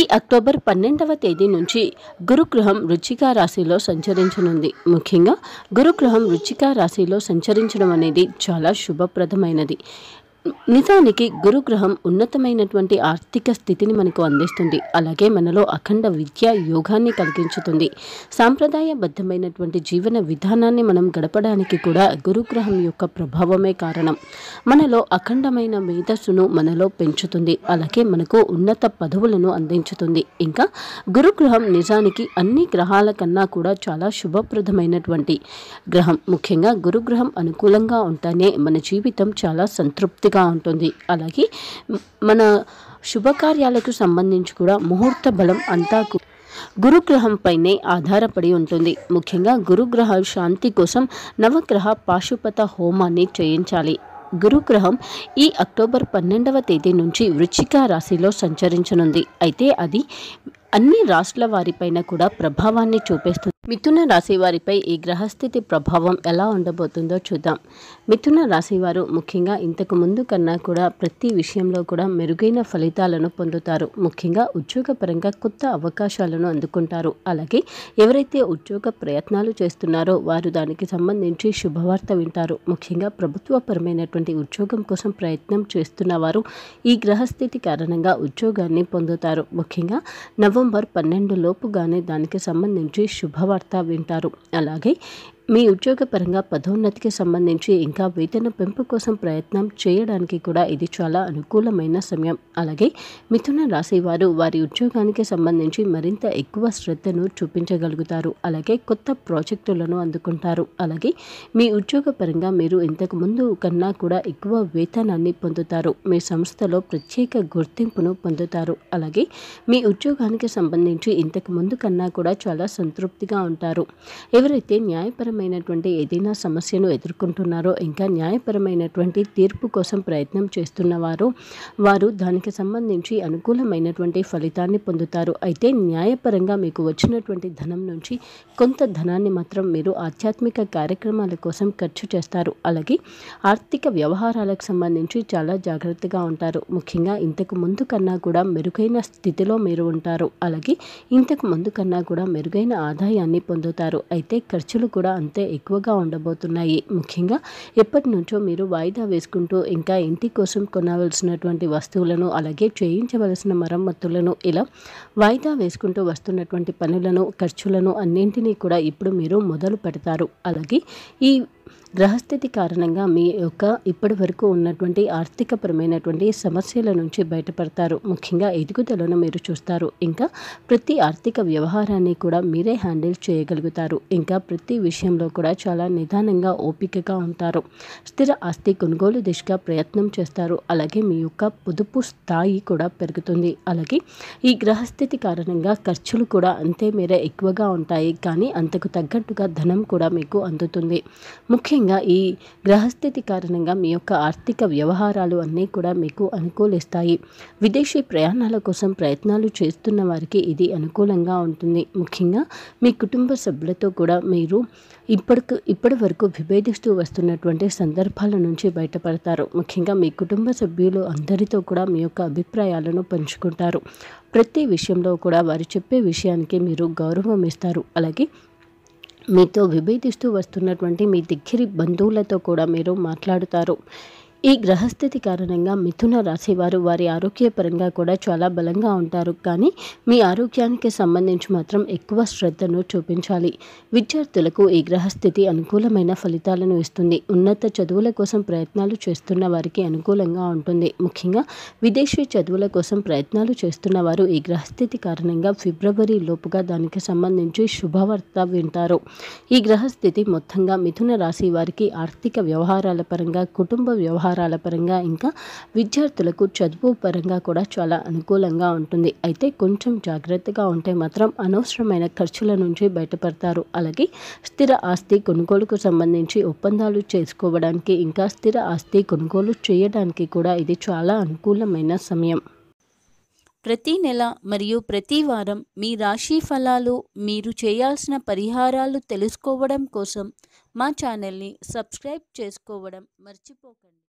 October పన్నెండవ తేదీ నుంచి గురుగ్రహం వృచ్చిక రాశిలో సంచరించనుంది ముఖ్యంగా గురుగ్రహం వృచ్చిక రాశిలో సంచరించడం అనేది చాలా శుభప్రదమైనది నిజానికి గురుగ్రహం ఉన్నతమైనటువంటి ఆర్థిక స్థితిని మనకు అందిస్తుంది అలాగే మనలో అఖండ విద్య యోగాన్ని కలిగించుతుంది సాంప్రదాయబద్ధమైనటువంటి జీవన విధానాన్ని మనం గడపడానికి కూడా గురుగ్రహం యొక్క ప్రభావమే కారణం మనలో అఖండమైన మేధస్సును మనలో పెంచుతుంది అలాగే మనకు ఉన్నత పదవులను అందించుతుంది ఇంకా గురుగ్రహం నిజానికి అన్ని గ్రహాల కన్నా కూడా చాలా శుభప్రదమైనటువంటి గ్రహం ముఖ్యంగా గురుగ్రహం అనుకూలంగా ఉంటేనే మన జీవితం చాలా సంతృప్తిగా ఉంటుంది అలాగే మ్, మన శుభకార్యాలకు సంబంధించి కూడా ముహూర్త బలం అంతా కు- గురుగ్రహంపైనే ఆధారపడి ఉంటుంది ముఖ్యంగా గురుగ్రహ శాంతి కోసం నవగ్రహ పాశుపత హోమాన్ని చేయించాలి గురుగ్రహం ఈ అక్టోబర్ పన్నెండవ తేదీ నుంచి వృచ్చిక రాశిలో సంచరించనుంది అయితే అది అన్ని రాశుల వారిపైన కూడా ప్రభావాన్ని చూపిస్తుంది మిథున రాశి వారిపై ఈ గ్రహస్థితి ప్రభావం ఎలా ఉండబోతుందో చూద్దాం మిథున రాశి వారు ముఖ్యంగా ఇంతకు ముందు కన్నా కూడా ప్రతి విషయంలో కూడా మెరుగైన ఫలితాలను పొందుతారు ముఖ్యంగా ఉద్యోగపరంగా కొత్త అవకాశాలను అందుకుంటారు అలాగే ఎవరైతే ఉద్యోగ ప్రయత్నాలు చేస్తున్నారో వారు దానికి సంబంధించి శుభవార్త వింటారు ముఖ్యంగా ప్రభుత్వపరమైనటువంటి ఉద్యోగం కోసం ప్రయత్నం చేస్తున్న వారు ఈ గ్రహస్థితి కారణంగా ఉద్యోగాన్ని పొందుతారు ముఖ్యంగా నవంబర్ పన్నెండు లోపుగానే దానికి సంబంధించి శుభవార్త వింటారు అలాగే మీ ఉద్యోగపరంగా పదోన్నతికి సంబంధించి ఇంకా వేతన పెంపు కోసం ప్రయత్నం చేయడానికి కూడా ఇది చాలా అనుకూలమైన సమయం అలాగే మిథున రాశి వారు వారి ఉద్యోగానికి సంబంధించి మరింత ఎక్కువ శ్రద్ధను చూపించగలుగుతారు అలాగే కొత్త ప్రాజెక్టులను అందుకుంటారు అలాగే మీ ఉద్యోగపరంగా మీరు ఇంతకు ముందు కన్నా కూడా ఎక్కువ వేతనాన్ని పొందుతారు మీ సంస్థలో ప్రత్యేక గుర్తింపును పొందుతారు అలాగే మీ ఉద్యోగానికి సంబంధించి ఇంతకు ముందు కన్నా కూడా చాలా సంతృప్తిగా ఉంటారు ఎవరైతే న్యాయపరమైనటువంటి ఏదైనా సమస్యను ఎదుర్కొంటున్నారో ఇంకా న్యాయపరమైనటువంటి తీర్పు కోసం ప్రయత్నం చేస్తున్నవారో వారు దానికి సంబంధించి అనుకూలమైనటువంటి ఫలితాన్ని పొందుతారు అయితే న్యాయపరంగా మీకు వచ్చినటువంటి ధనం నుంచి కొంత ధనాన్ని మాత్రం మీరు ఆధ్యాత్మిక కార్యక్రమాల కోసం ఖర్చు చేస్తారు అలాగే ఆర్థిక వ్యవహారాలకు సంబంధించి చాలా జాగ్రత్తగా ఉంటారు ముఖ్యంగా ఇంతకు ముందు కన్నా కూడా మెరుగైన స్థితిలో మీరు ఉంటారు అలాగే ఇంతకు ముందు కన్నా కూడా మెరుగైన ఆదాయాన్ని పొందుతారు అయితే ఖర్చులు కూడా అంతే ఎక్కువగా ఉండబోతున్నాయి ముఖ్యంగా ఎప్పటి నుంచో మీరు వాయిదా వేసుకుంటూ ఇంకా ఇంటి కోసం కొనవలసినటువంటి వస్తువులను అలాగే చేయించవలసిన మరమ్మతులను ఇలా వాయిదా వేసుకుంటూ వస్తున్నటువంటి పనులను ఖర్చులను అన్నింటినీ కూడా ఇప్పుడు మీరు మొదలు పెడతారు అలాగే ఈ గ్రహస్థితి కారణంగా మీ యొక్క ఇప్పటి వరకు ఉన్నటువంటి ఆర్థికపరమైనటువంటి సమస్యల నుంచి బయటపడతారు ముఖ్యంగా ఎదుగుదలను మీరు చూస్తారు ఇంకా ప్రతి ఆర్థిక వ్యవహారాన్ని కూడా మీరే హ్యాండిల్ చేయగలుగుతారు ఇంకా ప్రతి విషయంలో కూడా చాలా నిదానంగా ఓపికగా ఉంటారు స్థిర ఆస్తి కొనుగోలు దిశగా ప్రయత్నం చేస్తారు అలాగే మీ యొక్క పొదుపు స్థాయి కూడా పెరుగుతుంది అలాగే ఈ గ్రహస్థితి కారణంగా ఖర్చులు కూడా అంతే మేర ఎక్కువగా ఉంటాయి కానీ అంతకు తగ్గట్టుగా ధనం కూడా మీకు అందుతుంది ముఖ్యంగా ఈ గ్రహస్థితి కారణంగా మీ యొక్క ఆర్థిక వ్యవహారాలు అన్నీ కూడా మీకు అనుకూలిస్తాయి విదేశీ ప్రయాణాల కోసం ప్రయత్నాలు చేస్తున్న వారికి ఇది అనుకూలంగా ఉంటుంది ముఖ్యంగా మీ కుటుంబ సభ్యులతో కూడా మీరు ఇప్పటికి ఇప్పటి వరకు విభేదిస్తూ వస్తున్నటువంటి సందర్భాల నుంచి బయటపడతారు ముఖ్యంగా మీ కుటుంబ సభ్యులు అందరితో కూడా మీ యొక్క అభిప్రాయాలను పంచుకుంటారు ప్రతి విషయంలో కూడా వారు చెప్పే విషయానికి మీరు గౌరవం ఇస్తారు అలాగే మీతో విభేదిస్తూ వస్తున్నటువంటి మీ దగ్గరి బంధువులతో కూడా మీరు మాట్లాడుతారు ఈ గ్రహస్థితి కారణంగా మిథున రాశి వారు వారి ఆరోగ్యపరంగా కూడా చాలా బలంగా ఉంటారు కానీ మీ ఆరోగ్యానికి సంబంధించి మాత్రం ఎక్కువ శ్రద్ధను చూపించాలి విద్యార్థులకు ఈ గ్రహస్థితి అనుకూలమైన ఫలితాలను ఇస్తుంది ఉన్నత చదువుల కోసం ప్రయత్నాలు చేస్తున్న వారికి అనుకూలంగా ఉంటుంది ముఖ్యంగా విదేశీ చదువుల కోసం ప్రయత్నాలు చేస్తున్న వారు ఈ గ్రహస్థితి కారణంగా ఫిబ్రవరి లోపుగా దానికి సంబంధించి శుభవార్త వింటారు ఈ గ్రహస్థితి మొత్తంగా మిథున రాశి వారికి ఆర్థిక వ్యవహారాల పరంగా కుటుంబ వ్యవహారాల పరంగా ఇంకా విద్యార్థులకు చదువు పరంగా కూడా చాలా అనుకూలంగా ఉంటుంది అయితే కొంచెం జాగ్రత్తగా ఉంటే మాత్రం అనవసరమైన ఖర్చుల నుంచి బయటపడతారు అలాగే స్థిర ఆస్తి కొనుగోలుకు సంబంధించి ఒప్పందాలు చేసుకోవడానికి ఇంకా స్థిర ఆస్తి కొనుగోలు చేయడానికి కూడా ఇది చాలా అనుకూలమైన సమయం ప్రతి నెల మరియు ప్రతి వారం మీ రాశి ఫలాలు మీరు చేయాల్సిన పరిహారాలు తెలుసుకోవడం కోసం మా ఛానల్ని సబ్స్క్రైబ్ చేసుకోవడం మర్చిపోకండి